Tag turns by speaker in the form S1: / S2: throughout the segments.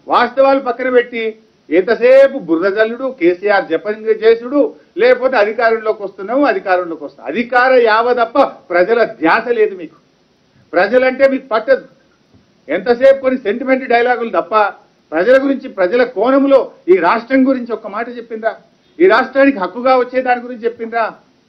S1: వాస్తవాలు పక్కన పెట్టి ఎంతసేపు బురద జల్లుడు కేసీఆర్ జపం చేసుడు లేకపోతే అధికారంలోకి వస్తున్నాము అధికారంలోకి వస్తాం అధికార యావ తప్ప ప్రజల ధ్యాస లేదు మీకు ప్రజలంటే మీకు పట్టదు ఎంతసేపు కొన్ని సెంటిమెంట్ డైలాగులు తప్ప ప్రజల గురించి ప్రజల కోణంలో ఈ రాష్ట్రం గురించి ఒక్క మాట చెప్పిండ్రా ఈ రాష్ట్రానికి హక్కుగా వచ్చే దాని గురించి చెప్పిండ్రా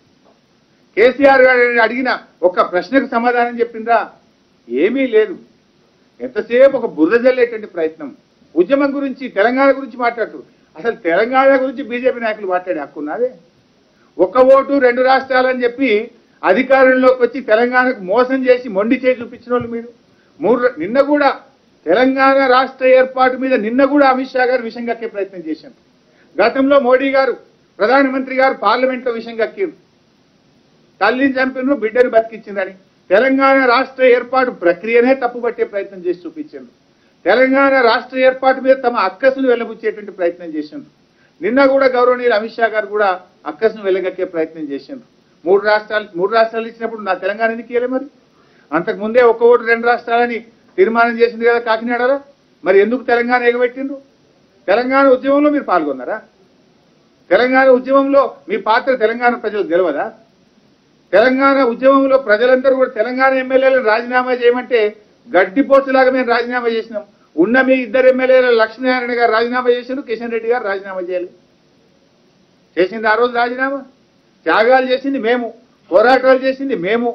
S1: కేసీఆర్ గారు అడిగిన ఒక్క ప్రశ్నకు సమాధానం చెప్పిండ్రా ఏమీ లేదు ఎంతసేపు ఒక బురద జల్లేటువంటి ప్రయత్నం ఉద్యమం గురించి తెలంగాణ గురించి మాట్లాడుతూ అసలు తెలంగాణ గురించి బీజేపీ నాయకులు మాట్లాడే హక్కు ఉన్నదే ఒక్క ఓటు రెండు రాష్ట్రాలని చెప్పి అధికారంలోకి వచ్చి తెలంగాణకు మోసం చేసి మొండి చేసి చూపించిన వాళ్ళు మీరు మూడు నిన్న కూడా తెలంగాణ రాష్ట్ర ఏర్పాటు మీద నిన్న కూడా అమిత్ షా గారు విషయం కక్కే ప్రయత్నం చేశారు గతంలో మోడీ గారు ప్రధానమంత్రి గారు పార్లమెంట్లో విషయం కక్కిరు తల్లిని చంపిను బిడ్డను బతికించిందని తెలంగాణ రాష్ట్ర ఏర్పాటు ప్రక్రియనే తప్పుపట్టే ప్రయత్నం చేసి చూపించారు తెలంగాణ రాష్ట్ర ఏర్పాటు మీద తమ అక్కసును వెళ్ళబుచ్చేటువంటి ప్రయత్నం చేసిండ్రు నిన్న కూడా గౌరవనీయులు అమిత్ షా గారు కూడా అక్కసును వెళ్ళగక్కే ప్రయత్నం చేసిండ్రు మూడు రాష్ట్రాలు మూడు రాష్ట్రాలు ఇచ్చినప్పుడు నా తెలంగాణ ఎందుకు ఇవ్వలే మరి అంతకు ముందే ఒక ఓటు రెండు రాష్ట్రాలని తీర్మానం చేసింది కదా కాకినాడలో మరి ఎందుకు తెలంగాణ ఎగబెట్టిండ్రు తెలంగాణ ఉద్యమంలో మీరు పాల్గొన్నారా తెలంగాణ ఉద్యమంలో మీ పాత్ర తెలంగాణ ప్రజలు తెలియదా తెలంగాణ ఉద్యమంలో ప్రజలందరూ కూడా తెలంగాణ ఎమ్మెల్యేలను రాజీనామా చేయమంటే గడ్డిపోతులాగా మేము రాజీనామా చేసినాం ఉన్న మీ ఇద్దరు ఎమ్మెల్యేలు లక్ష్మీనారాయణ గారు రాజీనామా చేశారు కిషన్ రెడ్డి గారు రాజీనామా చేయాలి చేసింది ఆ రోజు రాజీనామా త్యాగాలు చేసింది మేము పోరాటాలు చేసింది మేము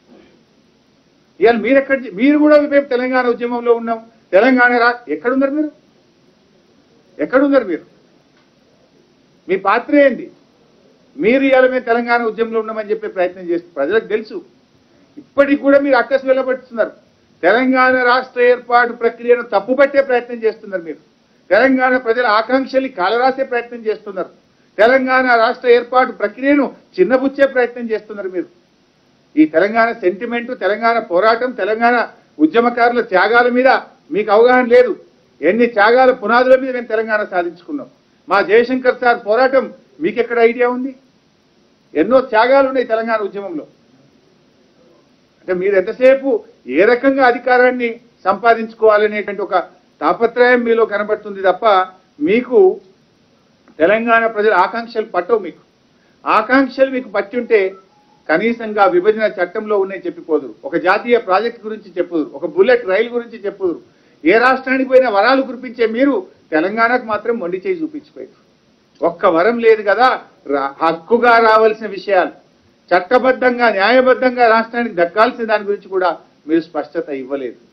S1: ఇవాళ మీరు ఎక్కడ మీరు కూడా మేము తెలంగాణ ఉద్యమంలో ఉన్నాం తెలంగాణ రా ఎక్కడున్నారు మీరు ఎక్కడున్నారు మీరు మీ పాత్ర ఏంది మీరు ఇవాళ మేము తెలంగాణ ఉద్యమంలో ఉన్నామని చెప్పే ప్రయత్నం చేస్తారు ప్రజలకు తెలుసు ఇప్పటికి కూడా మీరు అక్కసు వెళ్ళబడుతున్నారు తెలంగాణ రాష్ట్ర ఏర్పాటు ప్రక్రియను తప్పుపట్టే ప్రయత్నం చేస్తున్నారు మీరు తెలంగాణ ప్రజల ఆకాంక్షల్ని కాలరాసే ప్రయత్నం చేస్తున్నారు తెలంగాణ రాష్ట్ర ఏర్పాటు ప్రక్రియను చిన్నబుచ్చే ప్రయత్నం చేస్తున్నారు మీరు ఈ తెలంగాణ సెంటిమెంట్ తెలంగాణ పోరాటం తెలంగాణ ఉద్యమకారుల త్యాగాల మీద మీకు అవగాహన లేదు ఎన్ని త్యాగాల పునాదుల మీద మేము తెలంగాణ సాధించుకున్నాం మా జయశంకర్ సార్ పోరాటం మీకు ఎక్కడ ఐడియా ఉంది ఎన్నో త్యాగాలు ఉన్నాయి తెలంగాణ ఉద్యమంలో అంటే మీరు ఎంతసేపు ఏ రకంగా అధికారాన్ని సంపాదించుకోవాలనేటువంటి ఒక తాపత్రయం మీలో కనబడుతుంది తప్ప మీకు తెలంగాణ ప్రజల ఆకాంక్షలు పట్టవు మీకు ఆకాంక్షలు మీకు పట్టి ఉంటే కనీసంగా విభజన చట్టంలో ఉన్నాయి చెప్పిపోదురు ఒక జాతీయ ప్రాజెక్ట్ గురించి చెప్పుదురు ఒక బుల్లెట్ రైలు గురించి చెప్పుదురు ఏ రాష్ట్రానికి పోయినా వరాలు కురిపించే మీరు తెలంగాణకు మాత్రం మొండి చేయి చూపించిపోయారు ఒక్క వరం లేదు కదా రా- హక్కుగా రావాల్సిన విషయాలు చట్టబద్ధంగా న్యాయబద్ధంగా రాష్ట్రానికి దక్కాల్సిన దాని గురించి కూడా మీరు స్పష్టత ఇవ్వలేదు